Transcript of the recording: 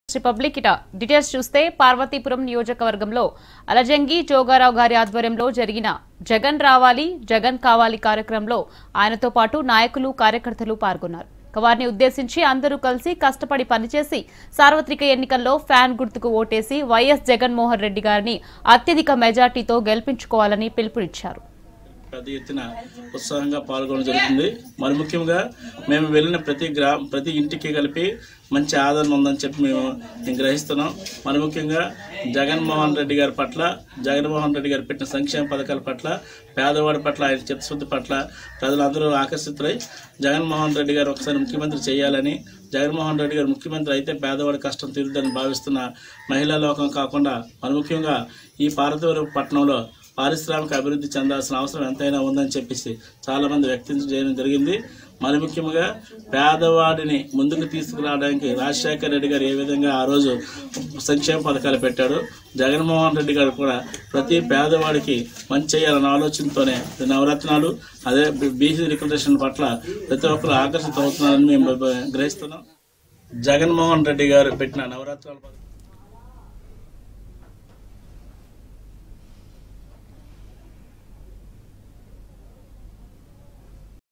republic ఇట details చూస్తే పార్వతీపురం నియోజకవర్గంలో అలజంగి జోగారావు గారి ఆధ్వర్యంలో జరిగిన జగన్ రావాలి జగన్ కావాలి కార్యక్రమంలో ఆయనతో పాటు నాయకులు కార్యకర్తలు పాల్గొన్నారు ఇక వారిని ఉద్దేశించి అందరూ కలిసి కష్టపడి పనిచేసి సార్వత్రిక ఎన్నికల్లో ఫ్యాన్ గుర్తుకు ఓటేసి వైఎస్ జగన్మోహన్ రెడ్డి గారిని అత్యధిక మెజార్టీతో గెలిపించుకోవాలని పిలుపునిచ్చారు పెద్ద ఎత్తున ఉత్సాహంగా పాల్గొనడం జరుగుతుంది మరి ముఖ్యంగా మేము వెళ్ళిన ప్రతి గ్రా ప్రతి ఇంటికి కలిపి మంచి ఆదరణ ఉందని చెప్పి మేము మేము గ్రహిస్తున్నాం మరి ముఖ్యంగా జగన్మోహన్ రెడ్డి గారి పట్ల జగన్మోహన్ రెడ్డి గారు పెట్టిన సంక్షేమ పథకాల పట్ల పేదవాడి పట్ల ఆయన చిత్తశుద్ధి పట్ల ప్రజలందరూ ఆకర్షితులై జగన్మోహన్ రెడ్డి గారు ఒకసారి ముఖ్యమంత్రి చేయాలని జగన్మోహన్ రెడ్డి గారు ముఖ్యమంత్రి అయితే పేదవాడి కష్టం తీరుద్దని భావిస్తున్న మహిళా లోకం కాకుండా మరి ముఖ్యంగా ఈ పార్వతీపురం పట్టణంలో పారిశ్రామిక అభివృద్ధి చెందాల్సిన అవసరం ఎంతైనా ఉందని చెప్పేసి చాలామంది వ్యక్తం చేయడం జరిగింది మరి ముఖ్యంగా పేదవాడిని ముందుకు తీసుకురావడానికి రాజశేఖర రెడ్డి గారు ఏ విధంగా ఆ రోజు సంక్షేమ పథకాలు పెట్టాడు జగన్మోహన్ రెడ్డి గారు కూడా ప్రతి పేదవాడికి మంచి చేయాలన్న ఆలోచనతోనే ఈ నవరత్నాలు అదే బీసీ రికమెండేషన్ పట్ల ప్రతి ఒక్కరు ఆకర్షిత అవుతున్నారని మేము గ్రహిస్తున్నాం జగన్మోహన్ రెడ్డి గారు పెట్టిన నవరత్నాల పథకం